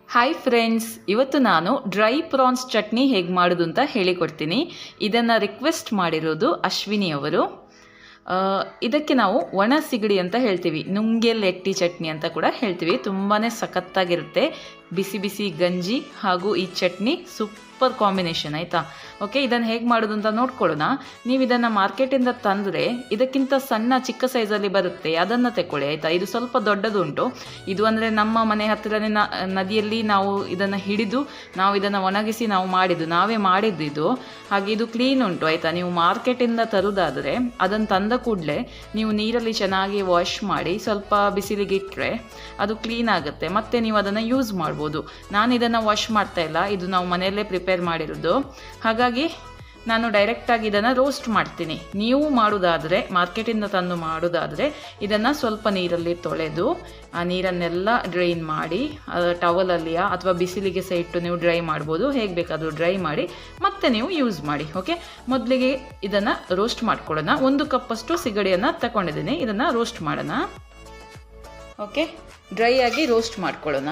hi friends ಇವತ್ತು ನಾನು dry France chutney ಹೇಗೆ ಮಾಡೋದು ಅಂತ ಹೇಳಿಕೊಡ್ತೀನಿ ಇದನ್ನು ರಿಕ್ವೆಸ್ಟ್ ಮಾಡಿರೋದು ಅಶ್ವಿನಿ ಅವರು ಆ, ಇದಕ್ಕೆ ನಾವು ಒಣ ಸಿಗಡಿ ಅಂತ ಹೇಳ್ತೀವಿ ನುಂಗೆಲ್ ಎಟ್ಟಿ ಚಟ್ನಿ ಅಂತ ಕೂಡ ಹೇಳ್ತೀವಿ ತುಂಬಾ ಸಖತ್ತಾಗಿರುತ್ತೆ ಬಿಸಿ ಬಿಸಿ ಗಂಜಿ ಹಾಗೂ ಈ ಚಟ್ನಿ ಸೂಪರ್ ಕಾಂಬಿನೇಷನ್ ಆಯಿತಾ ಓಕೆ ಇದನ್ನು ಹೇಗೆ ಮಾಡೋದು ಅಂತ ನೋಡ್ಕೊಳ್ಳೋಣ ನೀವು ಇದನ್ನು ಮಾರ್ಕೆಟಿಂದ ತಂದರೆ ಇದಕ್ಕಿಂತ ಸಣ್ಣ ಚಿಕ್ಕ ಸೈಜಲ್ಲಿ ಬರುತ್ತೆ ಅದನ್ನು ತೆಕ್ಕೊಳ್ಳಿ ಆಯಿತಾ ಇದು ಸ್ವಲ್ಪ ದೊಡ್ಡದುಂಟು ಇದು ಅಂದರೆ ನಮ್ಮ ಮನೆ ಹತ್ತಿರನೇ ನ- ನದಿಯಲ್ಲಿ ನಾವು ಇದನ್ನು ಹಿಡಿದು ನಾವು ಇದನ್ನು ಒಣಗಿಸಿ ನಾವು ಮಾಡಿದ್ದು ನಾವೇ ಮಾಡಿದ್ದು ಇದು ಹಾಗೆ ಇದು ಕ್ಲೀನ್ ಉಂಟು ಆಯಿತಾ ನೀವು ಮಾರ್ಕೆಟಿಂದ ತರುವುದಾದರೆ ಅದನ್ನು ತಂದ ಕೂಡಲೇ ನೀವು ನೀರಲ್ಲಿ ಚೆನ್ನಾಗಿ ವಾಶ್ ಮಾಡಿ ಸ್ವಲ್ಪ ಬಿಸಿಲಿಗೆ ಇಟ್ಟರೆ ಅದು ಕ್ಲೀನ್ ಆಗುತ್ತೆ ಮತ್ತೆ ನೀವು ಅದನ್ನು ಯೂಸ್ ಮಾಡ್ಬೋದು ನಾನು ಇದನ್ನು ವಾಶ್ ಮಾಡ್ತಾ ಇಲ್ಲ ಇದು ನಾವು ಮನೆಯಲ್ಲೇ ಪ್ರಿಪೇರ್ ಮಾಡಿರೋದು ಹಾಗಾಗಿ ನಾನು ಡೈರೆಕ್ಟಾಗಿ ಇದನ್ನು ರೋಸ್ಟ್ ಮಾಡ್ತೀನಿ ನೀವು ಮಾಡೋದಾದರೆ ಮಾರ್ಕೆಟಿಂದ ತಂದು ಮಾಡೋದಾದರೆ ಇದನ್ನು ಸ್ವಲ್ಪ ನೀರಲ್ಲಿ ತೊಳೆದು ಆ ನೀರನ್ನೆಲ್ಲ ಡ್ರೈನ್ ಮಾಡಿ ಟವಲಲ್ಲಿಯ ಅಥವಾ ಬಿಸಿಲಿಗೆ ಸಹ ಇಟ್ಟು ನೀವು ಡ್ರೈ ಮಾಡ್ಬೋದು ಹೇಗೆ ಬೇಕಾದರೂ ಡ್ರೈ ಮಾಡಿ ಮತ್ತೆ ನೀವು ಯೂಸ್ ಮಾಡಿ ಓಕೆ ಮೊದಲಿಗೆ ಇದನ್ನು ರೋಸ್ಟ್ ಮಾಡ್ಕೊಳ್ಳೋಣ ಒಂದು ಕಪ್ಪಷ್ಟು ಸಿಗಡಿಯನ್ನು ತಗೊಂಡಿದ್ದೀನಿ ಇದನ್ನು ರೋಸ್ಟ್ ಮಾಡೋಣ ಓಕೆ ಡ್ರೈ ಆಗಿ ರೋಸ್ಟ್ ಮಾಡ್ಕೊಳ್ಳೋಣ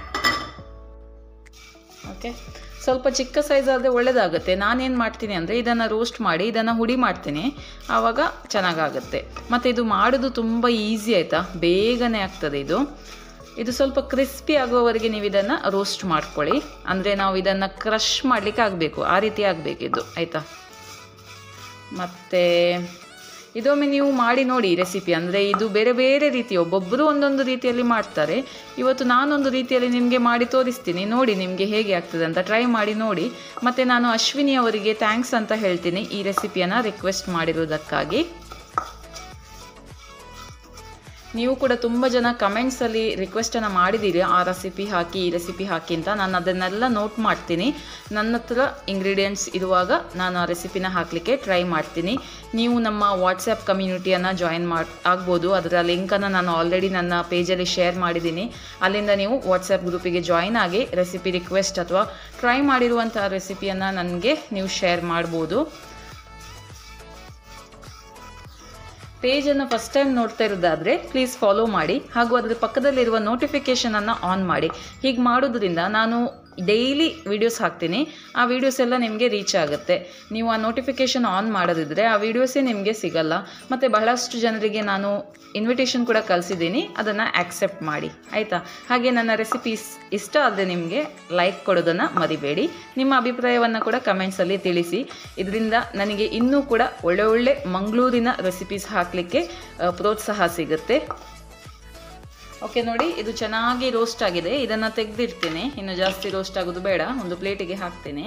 ಓಕೆ ಸ್ವಲ್ಪ ಚಿಕ್ಕ ಸೈಜ್ ಆದರೆ ಒಳ್ಳೆಯದಾಗುತ್ತೆ ನಾನೇನು ಮಾಡ್ತೀನಿ ಅಂದರೆ ಇದನ್ನು ರೋಸ್ಟ್ ಮಾಡಿ ಇದನ್ನು ಹುಡಿ ಮಾಡ್ತೀನಿ ಆವಾಗ ಚೆನ್ನಾಗಾಗುತ್ತೆ ಮತ್ತು ಇದು ಮಾಡೋದು ತುಂಬ ಈಸಿ ಆಯಿತಾ ಬೇಗನೆ ಆಗ್ತದೆ ಇದು ಇದು ಸ್ವಲ್ಪ ಕ್ರಿಸ್ಪಿ ಆಗುವವರೆಗೆ ನೀವು ಇದನ್ನು ರೋಸ್ಟ್ ಮಾಡ್ಕೊಳ್ಳಿ ಅಂದರೆ ನಾವು ಇದನ್ನು ಕ್ರಷ್ ಮಾಡಲಿಕ್ಕೆ ಆಗಬೇಕು ಆ ರೀತಿ ಆಗಬೇಕಿದು ಆಯಿತಾ ಮತ್ತು ಇದೊಮ್ಮೆ ನೀವು ಮಾಡಿ ನೋಡಿ ರೆಸಿಪಿ ಅಂದರೆ ಇದು ಬೇರೆ ಬೇರೆ ರೀತಿ ಒಬ್ಬೊಬ್ಬರು ಒಂದೊಂದು ರೀತಿಯಲ್ಲಿ ಮಾಡ್ತಾರೆ ಇವತ್ತು ನಾನೊಂದು ರೀತಿಯಲ್ಲಿ ನಿಮಗೆ ಮಾಡಿ ತೋರಿಸ್ತೀನಿ ನೋಡಿ ನಿಮಗೆ ಹೇಗೆ ಆಗ್ತದೆ ಅಂತ ಟ್ರೈ ಮಾಡಿ ನೋಡಿ ಮತ್ತು ನಾನು ಅಶ್ವಿನಿ ಅವರಿಗೆ ಥ್ಯಾಂಕ್ಸ್ ಅಂತ ಹೇಳ್ತೀನಿ ಈ ರೆಸಿಪಿಯನ್ನು ರಿಕ್ವೆಸ್ಟ್ ಮಾಡಿರುವುದಕ್ಕಾಗಿ ನೀವು ಕೂಡ ತುಂಬ ಜನ ಕಮೆಂಟ್ಸಲ್ಲಿ ರಿಕ್ವೆಸ್ಟನ್ನು ಮಾಡಿದ್ದೀರಿ ಆ ರೆಸಿಪಿ ಹಾಕಿ ಈ ರೆಸಿಪಿ ಹಾಕಿ ಅಂತ ನಾನು ಅದನ್ನೆಲ್ಲ ನೋಟ್ ಮಾಡ್ತೀನಿ ನನ್ನ ಹತ್ರ ಇಂಗ್ರೀಡಿಯೆಂಟ್ಸ್ ಇರುವಾಗ ನಾನು ಆ ರೆಸಿಪಿನ ಹಾಕಲಿಕ್ಕೆ ಟ್ರೈ ಮಾಡ್ತೀನಿ ನೀವು ನಮ್ಮ ವಾಟ್ಸಪ್ ಕಮ್ಯುನಿಟಿಯನ್ನು ಜಾಯಿನ್ ಮಾಡಿ ಆಗ್ಬೋದು ಅದರ ಲಿಂಕನ್ನು ನಾನು ಆಲ್ರೆಡಿ ನನ್ನ ಪೇಜಲ್ಲಿ ಶೇರ್ ಮಾಡಿದ್ದೀನಿ ಅಲ್ಲಿಂದ ನೀವು ವಾಟ್ಸಪ್ ಗ್ರೂಪಿಗೆ ಜಾಯಿನ್ ಆಗಿ ರೆಸಿಪಿ ರಿಕ್ವೆಸ್ಟ್ ಅಥವಾ ಟ್ರೈ ಮಾಡಿರುವಂಥ ರೆಸಿಪಿಯನ್ನು ನನಗೆ ನೀವು ಶೇರ್ ಮಾಡ್ಬೋದು ಪೇಜನ್ನು ಫಸ್ಟ್ ಟೈಮ್ ನೋಡ್ತಾ ಇರೋದಾದರೆ ಪ್ಲೀಸ್ ಫಾಲೋ ಮಾಡಿ ಹಾಗೂ ಅದರ ಪಕ್ಕದಲ್ಲಿರುವ ನೋಟಿಫಿಕೇಷನನ್ನು ಆನ್ ಮಾಡಿ ಹೀಗೆ ಮಾಡೋದ್ರಿಂದ ನಾನು ಡೈಲಿ ವೀಡಿಯೋಸ್ ಹಾಕ್ತೀನಿ ಆ ವೀಡಿಯೋಸ್ ಎಲ್ಲ ನಿಮಗೆ ರೀಚ್ ಆಗುತ್ತೆ ನೀವು ಆ ನೋಟಿಫಿಕೇಷನ್ ಆನ್ ಮಾಡೋದಿದ್ರೆ ಆ ವೀಡಿಯೋಸೇ ನಿಮಗೆ ಸಿಗಲ್ಲ ಮತ್ತು ಬಹಳಷ್ಟು ಜನರಿಗೆ ನಾನು ಇನ್ವಿಟೇಷನ್ ಕೂಡ ಕಳಿಸಿದ್ದೀನಿ ಅದನ್ನು ಆಕ್ಸೆಪ್ಟ್ ಮಾಡಿ ಆಯಿತಾ ಹಾಗೆ ನನ್ನ ರೆಸಿಪೀಸ್ ಇಷ್ಟ ಆದರೆ ನಿಮಗೆ ಲೈಕ್ ಕೊಡೋದನ್ನು ಮರಿಬೇಡಿ ನಿಮ್ಮ ಅಭಿಪ್ರಾಯವನ್ನು ಕೂಡ ಕಮೆಂಟ್ಸಲ್ಲಿ ತಿಳಿಸಿ ಇದರಿಂದ ನನಗೆ ಇನ್ನೂ ಕೂಡ ಒಳ್ಳೆ ಒಳ್ಳೆ ಮಂಗಳೂರಿನ ರೆಸಿಪೀಸ್ ಹಾಕಲಿಕ್ಕೆ ಪ್ರೋತ್ಸಾಹ ಸಿಗುತ್ತೆ ಓಕೆ ನೋಡಿ ಇದು ಚೆನ್ನಾಗಿ ರೋಸ್ಟ್ ಆಗಿದೆ ಇದನ್ನು ತೆಗೆದಿಡ್ತೀನಿ ಇನ್ನು ಜಾಸ್ತಿ ರೋಸ್ಟ್ ಆಗೋದು ಬೇಡ ಒಂದು ಪ್ಲೇಟಿಗೆ ಹಾಕ್ತೀನಿ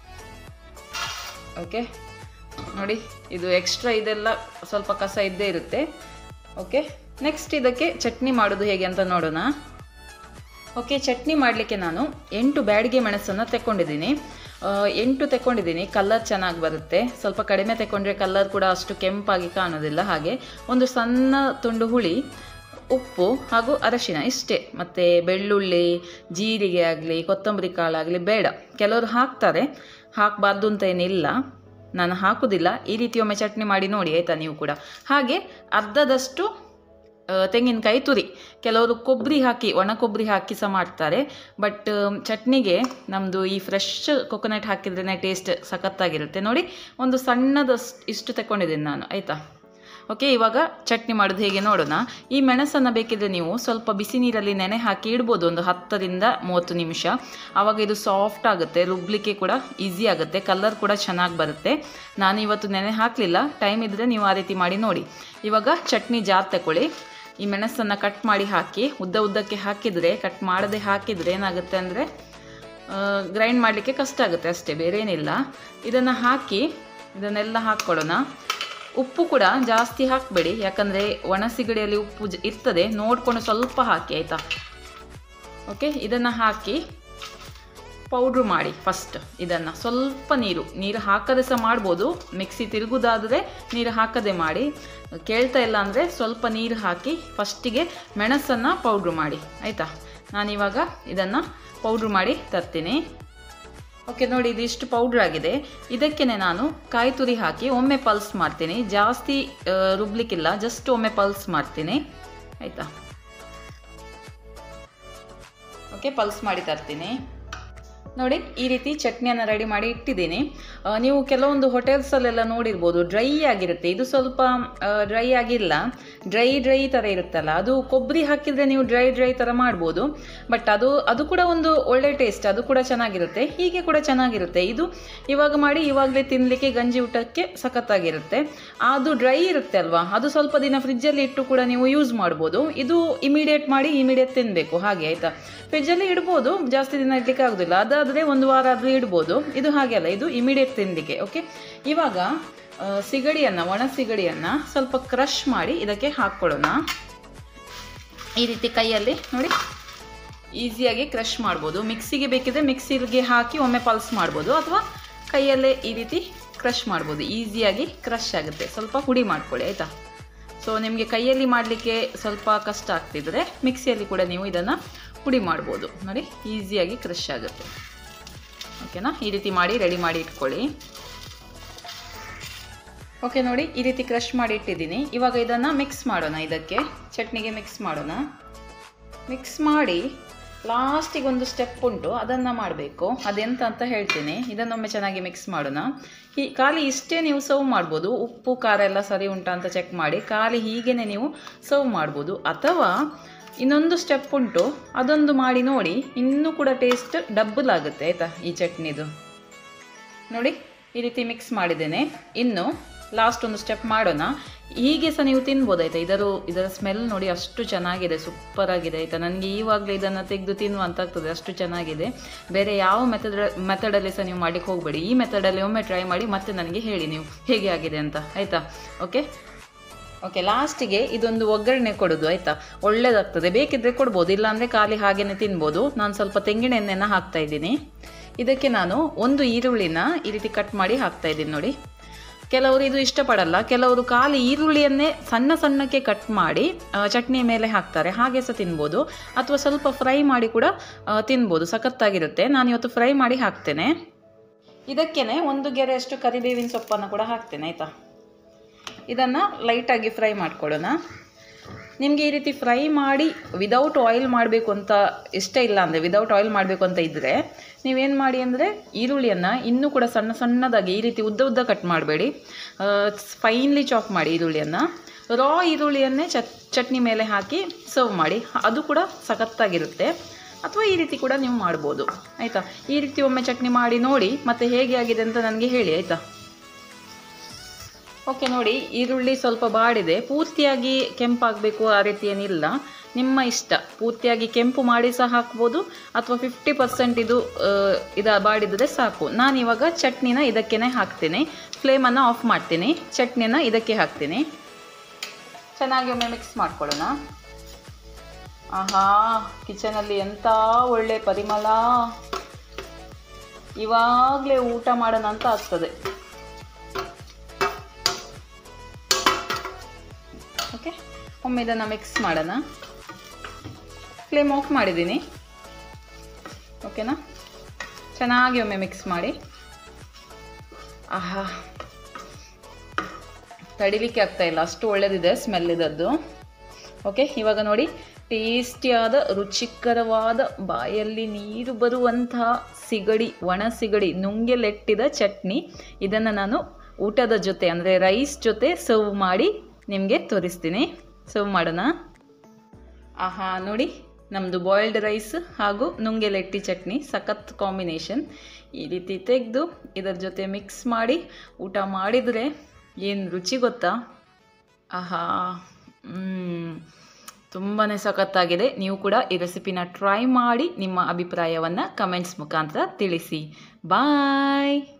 ಓಕೆ ನೋಡಿ ಇದು ಎಕ್ಸ್ಟ್ರಾ ಇದೆಲ್ಲ ಸ್ವಲ್ಪ ಕಸ ಇದ್ದೇ ಇರುತ್ತೆ ಓಕೆ ನೆಕ್ಸ್ಟ್ ಇದಕ್ಕೆ ಚಟ್ನಿ ಮಾಡೋದು ಹೇಗೆ ಅಂತ ನೋಡೋಣ ಓಕೆ ಚಟ್ನಿ ಮಾಡಲಿಕ್ಕೆ ನಾನು ಎಂಟು ಬ್ಯಾಡಿಗೆ ಮೆಣಸನ್ನು ತೆಕ್ಕೊಂಡಿದ್ದೀನಿ ಆ, ಎಂಟು ತೆಕ್ಕೊಂಡಿದ್ದೀನಿ ಕಲರ್ ಚೆನ್ನಾಗಿ ಬರುತ್ತೆ ಸ್ವಲ್ಪ ಕಡಿಮೆ ತೆಕ್ಕೊಂಡ್ರೆ ಕಲರ್ ಕೂಡ ಅಷ್ಟು ಕೆಂಪಾಗಿ ಕಾಣೋದಿಲ್ಲ ಹಾಗೆ ಒಂದು ಸಣ್ಣ ತುಂಡು ಹುಳಿ ಉಪ್ಪು ಹಾಗೂ ಅರಶಿನ ಇಷ್ಟೇ ಮತ್ತು ಬೆಳ್ಳುಳ್ಳಿ ಜೀರಿಗೆ ಆಗಲಿ ಕೊತ್ತಂಬರಿ ಕಾಳಾಗಲಿ ಬೇಡ ಕೆಲವರು ಹಾಕ್ತಾರೆ ಹಾಕಬಾರ್ದು ಅಂತ ಏನಿಲ್ಲ ನಾನು ಹಾಕುವುದಿಲ್ಲ ಈ ರೀತಿ ಒಮ್ಮೆ ಚಟ್ನಿ ಮಾಡಿ ನೋಡಿ ಆಯಿತಾ ನೀವು ಕೂಡ ಹಾಗೆ ಅರ್ಧದಷ್ಟು ಆ, ತೆಂಗಿನಕಾಯಿ ತುರಿ ಕೆಲವರು ಕೊಬ್ಬರಿ ಹಾಕಿ ಒಣ ಕೊಬ್ಬರಿ ಹಾಕಿ ಸಹ ಮಾಡ್ತಾರೆ ಬಟ್ ಚಟ್ನಿಗೆ ನಮ್ಮದು ಈ ಫ್ರೆಶ್ ಕೊಕೊನಟ್ ಹಾಕಿದ್ರೇ ಟೇಸ್ಟ್ ಸಖತ್ತಾಗಿರುತ್ತೆ ನೋಡಿ ಒಂದು ಸಣ್ಣದಷ್ಟು ಇಷ್ಟು ತಗೊಂಡಿದ್ದೀನಿ ನಾನು ಆಯಿತಾ ಓಕೆ ಇವಾಗ ಚಟ್ನಿ ಮಾಡೋದು ಹೇಗೆ ನೋಡೋಣ ಈ ಮೆಣಸನ್ನು ಬೇಕಿದ್ರೆ ನೀವು ಸ್ವಲ್ಪ ಬಿಸಿ ನೀರಲ್ಲಿ ನೆನೆ ಹಾಕಿ ಇಡ್ಬೋದು ಒಂದು ಹತ್ತರಿಂದ ಮೂವತ್ತು ನಿಮಿಷ ಆವಾಗ ಇದು ಸಾಫ್ಟ್ ಆಗುತ್ತೆ ರುಬ್ಲಿಕ್ಕೆ ಕೂಡ ಈಸಿ ಆಗುತ್ತೆ ಕಲರ್ ಕೂಡ ಚೆನ್ನಾಗಿ ಬರುತ್ತೆ ನಾನು ಇವತ್ತು ನೆನೆ ಹಾಕಲಿಲ್ಲ ಟೈಮ್ ಇದ್ದರೆ ನೀವು ಆ ರೀತಿ ಮಾಡಿ ನೋಡಿ ಇವಾಗ ಚಟ್ನಿ ಜಾರ್ ತಗೊಳ್ಳಿ ಈ ಮೆಣಸನ್ನು ಕಟ್ ಮಾಡಿ ಹಾಕಿ ಉದ್ದ ಉದ್ದಕ್ಕೆ ಹಾಕಿದರೆ ಕಟ್ ಮಾಡದೆ ಹಾಕಿದರೆ ಏನಾಗುತ್ತೆ ಅಂದರೆ ಗ್ರೈಂಡ್ ಮಾಡಲಿಕ್ಕೆ ಕಷ್ಟ ಆಗುತ್ತೆ ಅಷ್ಟೇ ಬೇರೆ ಏನಿಲ್ಲ ಇದನ್ನು ಹಾಕಿ ಇದನ್ನೆಲ್ಲ ಹಾಕ್ಕೊಳ್ಳೋಣ ಉಪ್ಪು ಕೂಡ ಜಾಸ್ತಿ ಹಾಕಬೇಡಿ ಯಾಕಂದರೆ ಒಣ ಸಿಗಡಿಯಲ್ಲಿ ಉಪ್ಪು ಜ- ಇರ್ತದೆ ನೋಡಿಕೊಂಡು ಸ್ವಲ್ಪ ಹಾಕಿ ಆಯಿತಾ ಓಕೆ ಇದನ್ನು ಹಾಕಿ ಪೌಡ್ರು ಮಾಡಿ ಫಸ್ಟ್ ಇದನ್ನು ಸ್ವಲ್ಪ ನೀರು ನೀರು ಹಾಕದೆ ಸಹ ಮಾಡ್ಬೋದು ಮಿಕ್ಸಿ ತಿರುಗುದಾದರೆ ನೀರು ಹಾಕದೆ ಮಾಡಿ ಕೇಳ್ತಾ ಇಲ್ಲ ಅಂದರೆ ಸ್ವಲ್ಪ ನೀರು ಹಾಕಿ ಫಸ್ಟಿಗೆ ಮೆಣಸನ್ನು ಪೌಡ್ರು ಮಾಡಿ ಆಯಿತಾ ನಾನಿವಾಗ ಇದನ್ನು ಪೌಡ್ರು ಮಾಡಿ ತರ್ತೀನಿ ಓಕೆ ನೋಡಿ ಇದಿಷ್ಟು ಪೌಡ್ರ್ ಆಗಿದೆ ಇದಕ್ಕೆ ನಾನು ಕಾಯಿ ತುರಿ ಹಾಕಿ ಒಮ್ಮೆ ಪಲ್ಸ್ ಮಾಡ್ತೀನಿ ಜಾಸ್ತಿ ಆ, ರುಬ್ಲಿಕ್ಕಿಲ್ಲ ಜಸ್ಟ್ ಒಮ್ಮೆ ಪಲ್ಸ್ ಮಾಡ್ತೀನಿ ಆಯಿತಾ ಓಕೆ ಪಲ್ಸ್ ಮಾಡಿ ತರ್ತೀನಿ ನೋಡಿ ಈ ರೀತಿ ಚಟ್ನಿಯನ್ನು ರೆಡಿ ಮಾಡಿ ಇಟ್ಟಿದ್ದೀನಿ ಆ, ನೀವು ಕೆಲವೊಂದು ಹೋಟೆಲ್ಸಲ್ಲೆಲ್ಲ ನೋಡಿರ್ಬೋದು ಡ್ರೈ ಆಗಿರುತ್ತೆ ಇದು ಸ್ವಲ್ಪ ಡ್ರೈ ಆಗಿಲ್ಲ ಡ್ರೈ ಡ್ರೈ ಥರ ಇರುತ್ತಲ್ಲ ಅದು ಕೊಬ್ಬರಿ ಹಾಕಿದರೆ ನೀವು ಡ್ರೈ ಡ್ರೈ ಥರ ಮಾಡ್ಬೋದು ಬಟ್ ಅದು ಅದು ಕೂಡ ಒಂದು ಒಳ್ಳೆ ಟೇಸ್ಟ್ ಅದು ಕೂಡ ಚೆನ್ನಾಗಿರುತ್ತೆ ಹೀಗೆ ಕೂಡ ಚೆನ್ನಾಗಿರುತ್ತೆ ಇದು ಇವಾಗ ಮಾಡಿ ಇವಾಗಲೇ ತಿನ್ನಲಿಕ್ಕೆ ಗಂಜಿ ಊಟಕ್ಕೆ ಸಖತ್ತಾಗಿರುತ್ತೆ ಅದು ಡ್ರೈ ಇರುತ್ತೆ ಅಲ್ವಾ ಅದು ಸ್ವಲ್ಪ ದಿನ ಫ್ರಿಜ್ಜಲ್ಲಿ ಇಟ್ಟು ಕೂಡ ನೀವು ಯೂಸ್ ಮಾಡ್ಬೋದು ಇದು ಇಮಿಡಿಯೇಟ್ ಮಾಡಿ ಇಮಿಡಿಯೇಟ್ ತಿನ್ನಬೇಕು ಹಾಗೆ ಆಯಿತಾ ಫ್ರಿಜ್ಜಲ್ಲಿ ಇಡ್ಬೋದು ಜಾಸ್ತಿ ದಿನ ಇಡ್ಲಿಕ್ಕೆ ಆಗೋದಿಲ್ಲ ಅದಾದರೆ ಒಂದು ವಾರ ಆದರೂ ಇಡ್ಬೋದು ಇದು ಹಾಗೆ ಅಲ್ಲ ಇದು ಇಮಿಡಿಯೇಟ್ ತಿನ್ನಲಿಕ್ಕೆ ಓಕೆ ಇವಾಗ ಆ, ಸಿಗಡಿಯನ್ನು ಒಣ ಸಿಗಡಿಯನ್ನು ಸ್ವಲ್ಪ ಕ್ರಷ್ ಮಾಡಿ ಇದಕ್ಕೆ ಹಾಕ್ಕೊಳ್ಳೋಣ ಈ ರೀತಿ ಕೈಯಲ್ಲಿ ನೋಡಿ ಈಸಿಯಾಗಿ ಕ್ರಷ್ ಮಾಡ್ಬೋದು ಮಿಕ್ಸಿಗೆ ಬೇಕಿದ್ರೆ ಮಿಕ್ಸಿಗೆ ಹಾಕಿ ಒಮ್ಮೆ ಪಲ್ಸ್ ಮಾಡ್ಬೋದು ಅಥವಾ ಕೈಯಲ್ಲೇ ಈ ರೀತಿ ಕ್ರಷ್ ಮಾಡ್ಬೋದು ಈಸಿಯಾಗಿ ಕ್ರಷ್ ಆಗುತ್ತೆ ಸ್ವಲ್ಪ ಹುಡಿ ಮಾಡ್ಕೊಳ್ಳಿ ಆಯಿತಾ ಸೊ ನಿಮಗೆ ಕೈಯಲ್ಲಿ ಮಾಡಲಿಕ್ಕೆ ಸ್ವಲ್ಪ ಕಷ್ಟ ಆಗ್ತಿದ್ರೆ ಮಿಕ್ಸಿಯಲ್ಲಿ ಕೂಡ ನೀವು ಇದನ್ನು ಪುಡಿ ಮಾಡ್ಬೋದು ನೋಡಿ ಈಸಿಯಾಗಿ ಕ್ರಷ್ ಆಗುತ್ತೆ ಓಕೆನಾ ಈ ರೀತಿ ಮಾಡಿ ರೆಡಿ ಮಾಡಿ ಇಟ್ಕೊಳ್ಳಿ ಓಕೆ ನೋಡಿ ಈ ರೀತಿ ಕ್ರಷ್ ಮಾಡಿ ಇಟ್ಟಿದ್ದೀನಿ ಇವಾಗ ಇದನ್ನು ಮಿಕ್ಸ್ ಮಾಡೋಣ ಇದಕ್ಕೆ ಚಟ್ನಿಗೆ ಮಿಕ್ಸ್ ಮಾಡೋಣ ಮಿಕ್ಸ್ ಮಾಡಿ ಲಾಸ್ಟಿಗೆ ಒಂದು ಸ್ಟೆಪ್ ಉಂಟು ಅದನ್ನು ಮಾಡಬೇಕು ಅದೆಂತ ಅಂತ ಹೇಳ್ತೀನಿ ಇದನ್ನೊಮ್ಮೆ ಚೆನ್ನಾಗಿ ಮಿಕ್ಸ್ ಮಾಡೋಣ ಈ ಖಾಲಿ ಇಷ್ಟೇ ನೀವು ಸರ್ವ್ ಮಾಡ್ಬೋದು ಉಪ್ಪು ಖಾರ ಎಲ್ಲ ಸರಿ ಉಂಟಾ ಅಂತ ಚೆಕ್ ಮಾಡಿ ಖಾಲಿ ಹೀಗೇ ನೀವು ಸರ್ವ್ ಮಾಡ್ಬೋದು ಅಥವಾ ಇನ್ನೊಂದು ಸ್ಟೆಪ್ ಉಂಟು ಅದೊಂದು ಮಾಡಿ ನೋಡಿ ಇನ್ನೂ ಕೂಡ ಟೇಸ್ಟ್ ಡಬ್ಬಲ್ ಆಗುತ್ತೆ ಆಯಿತಾ ಈ ಚಟ್ನಿದು ನೋಡಿ ಈ ರೀತಿ ಮಿಕ್ಸ್ ಮಾಡಿದ್ದೇನೆ ಇನ್ನು ಲಾಸ್ಟ್ ಒಂದು ಸ್ಟೆಪ್ ಮಾಡೋಣ ಹೀಗೆ ಸಹ ನೀವು ತಿನ್ಬೋದಾಯ್ತಾ ಇದರ ಇದರ ಸ್ಮೆಲ್ ನೋಡಿ ಅಷ್ಟು ಚೆನ್ನಾಗಿದೆ ಸೂಪರ್ ಆಗಿದೆ ಆಯಿತಾ ನನಗೆ ಈವಾಗಲೇ ಇದನ್ನು ತೆಗೆದು ತಿನ್ನುವಂತ ಆಗ್ತದೆ ಅಷ್ಟು ಚೆನ್ನಾಗಿದೆ ಬೇರೆ ಯಾವ ಮೆಥಡ್ ಮೆಥಡಲ್ಲಿ ಸಹ ನೀವು ಮಾಡಲಿಕ್ಕೆ ಹೋಗಬೇಡಿ ಈ ಮೆಥಡಲ್ಲಿ ಒಮ್ಮೆ ಟ್ರೈ ಮಾಡಿ ಮತ್ತೆ ನನಗೆ ಹೇಳಿ ನೀವು ಹೇಗೆ ಆಗಿದೆ ಅಂತ ಆಯಿತಾ ಓಕೆ ಓಕೆ ಲಾಸ್ಟಿಗೆ ಇದೊಂದು ಒಗ್ಗರಣೆ ಕೊಡೋದು ಆಯಿತಾ ಒಳ್ಳೇದಾಗ್ತದೆ ಬೇಕಿದ್ರೆ ಕೊಡ್ಬೋದು ಇಲ್ಲಾಂದರೆ ಖಾಲಿ ಹಾಗೇನೆ ತಿನ್ಬೋದು ನಾನು ಸ್ವಲ್ಪ ತೆಂಗಿನ ಎಣ್ಣೆನ ಹಾಕ್ತಾ ಇದ್ದೀನಿ ಇದಕ್ಕೆ ನಾನು ಒಂದು ಈರುಳ್ಳಿನ ಈ ರೀತಿ ಕಟ್ ಮಾಡಿ ಹಾಕ್ತಾ ಇದ್ದೀನಿ ನೋಡಿ ಕೆಲವರು ಇದು ಇಷ್ಟಪಡಲ್ಲ ಕೆಲವರು ಖಾಲಿ ಈರುಳ್ಳಿಯನ್ನೇ ಸಣ್ಣ ಸಣ್ಣಕ್ಕೆ ಕಟ್ ಮಾಡಿ ಆ, ಚಟ್ನಿ ಮೇಲೆ ಹಾಕ್ತಾರೆ ಹಾಗೆ ಸಹ ತಿನ್ಬೋದು ಅಥವಾ ಸ್ವಲ್ಪ ಫ್ರೈ ಮಾಡಿ ಕೂಡ ಆ, ತಿನ್ಬೋದು ಸಖತ್ತಾಗಿರುತ್ತೆ ನಾನು ಇವತ್ತು ಫ್ರೈ ಮಾಡಿ ಹಾಕ್ತೇನೆ ಇದಕ್ಕೇನೆ ಒಂದು ಗೆರೆಯಷ್ಟು ಕರಿಬೇವಿನ ಸೊಪ್ಪನ್ನು ಕೂಡ ಹಾಕ್ತೇನೆ ಆಯಿತಾ ಇದನ್ನು ಲೈಟಾಗಿ ಫ್ರೈ ಮಾಡ್ಕೊಳ್ಳೋಣ ನಿಮಗೆ ಈ ರೀತಿ ಫ್ರೈ ಮಾಡಿ ವಿದೌಟ್ ಆಯಿಲ್ ಮಾಡಬೇಕು ಅಂತ ಇಷ್ಟ ಇಲ್ಲ ಅಂದರೆ ವಿದೌಟ್ ಆಯಿಲ್ ಮಾಡಬೇಕು ಅಂತ ಇದ್ದರೆ ನೀವೇನು ಮಾಡಿ ಅಂದರೆ ಈರುಳ್ಳಿಯನ್ನು ಇನ್ನೂ ಕೂಡ ಸಣ್ಣ ಸಣ್ಣದಾಗಿ ಈ ರೀತಿ ಉದ್ದ ಉದ್ದ ಕಟ್ ಮಾಡಬೇಡಿ ಫೈನ್ಲಿ ಚಾಪ್ ಮಾಡಿ ಈರುಳ್ಳಿಯನ್ನು ರಾ ಈರುಳ್ಳಿಯನ್ನೇ ಚಟ್ ಚಟ್ನಿ ಮೇಲೆ ಹಾಕಿ ಸರ್ವ್ ಮಾಡಿ ಅದು ಕೂಡ ಸಖತ್ತಾಗಿರುತ್ತೆ ಅಥವಾ ಈ ರೀತಿ ಕೂಡ ನೀವು ಮಾಡ್ಬೋದು ಆಯಿತಾ ಈ ರೀತಿ ಒಮ್ಮೆ ಚಟ್ನಿ ಮಾಡಿ ನೋಡಿ ಮತ್ತು ಹೇಗೆ ಆಗಿದೆ ಅಂತ ನನಗೆ ಹೇಳಿ ಆಯಿತಾ ಓಕೆ ನೋಡಿ ಈರುಳ್ಳಿ ಸ್ವಲ್ಪ ಬಾಡಿದೆ ಪೂರ್ತಿಯಾಗಿ ಕೆಂಪಾಗಬೇಕು ಆ ರೀತಿ ಏನಿಲ್ಲ ನಿಮ್ಮ ಇಷ್ಟ ಪೂರ್ತಿಯಾಗಿ ಕೆಂಪು ಮಾಡಿ ಸಹ ಹಾಕ್ಬೋದು ಅಥವಾ ಫಿಫ್ಟಿ ಪರ್ಸೆಂಟ್ ಇದು ಆ, ಇದು ಬಾಡಿದ್ರೆ ಸಾಕು ನಾನು ಇವಾಗ ಚಟ್ನಿನ ಇದಕ್ಕೇ ಹಾಕ್ತೀನಿ ಫ್ಲೇಮನ್ನು ಆಫ್ ಮಾಡ್ತೀನಿ ಚಟ್ನಿನ ಇದಕ್ಕೆ ಹಾಕ್ತೀನಿ ಚೆನ್ನಾಗಿ ಒಮ್ಮೆ ಮಿಕ್ಸ್ ಮಾಡ್ಕೊಳ್ಳೋಣ ಆಹಾ ಕಿಚನಲ್ಲಿ ಎಂಥ ಒಳ್ಳೆ ಪರಿಮಳ ಇವಾಗಲೇ ಊಟ ಮಾಡೋಣ ಅಂತ ಆಗ್ತದೆ ಓಕೆ ಒಮ್ಮೆ ಇದನ್ನು ಮಿಕ್ಸ್ ಮಾಡೋಣ ಫ್ಲೇಮ್ ಆಫ್ ಮಾಡಿದ್ದೀನಿ ಓಕೆನಾ ಚೆನ್ನಾಗಿ ಒಮ್ಮೆ ಮಿಕ್ಸ್ ಮಾಡಿ ಆಹಾ ತಡಿಲಿಕ್ಕೆ ಆಗ್ತಾ ಇಲ್ಲ ಅಷ್ಟು ಒಳ್ಳೆದಿದೆ ಸ್ಮೆಲ್ ಇದದ್ದು ಓಕೆ ಇವಾಗ ನೋಡಿ ಟೇಸ್ಟಿಯಾದ ರುಚಿಕರವಾದ ಬಾಯಲ್ಲಿ ನೀರು ಬರುವಂತಹ ಸಿಗಡಿ ಒಣ ಸಿಗಡಿ ನುಂಗೆಲೆಟ್ಟಿದ ಚಟ್ನಿ ಇದನ್ನು ನಾನು ಊಟದ ಜೊತೆ ಅಂದರೆ ರೈಸ್ ಜೊತೆ ಸರ್ವ್ ಮಾಡಿ ನಿಮಗೆ ತೋರಿಸ್ತೀನಿ ಸರ್ವ್ ಮಾಡೋಣ ಆಹಾ ನೋಡಿ ನಮ್ಮದು ಬಾಯ್ಲ್ಡ್ ರೈಸ್ ಹಾಗೂ ನುಂಗೆಲೆಟ್ಟಿ ಚಟ್ನಿ ಸಖತ್ ಕಾಂಬಿನೇಷನ್ ಈ ರೀತಿ ತೆಗೆದು ಇದರ ಜೊತೆ ಮಿಕ್ಸ್ ಮಾಡಿ ಊಟ ಮಾಡಿದರೆ ಏನು ರುಚಿ ಗೊತ್ತಾ ಆಹಾ ತುಂಬಾ ಸಖತ್ತಾಗಿದೆ ನೀವು ಕೂಡ ಈ ರೆಸಿಪಿನ ಟ್ರೈ ಮಾಡಿ ನಿಮ್ಮ ಅಭಿಪ್ರಾಯವನ್ನು ಕಮೆಂಟ್ಸ್ ಮುಖಾಂತರ ತಿಳಿಸಿ ಬಾಯ್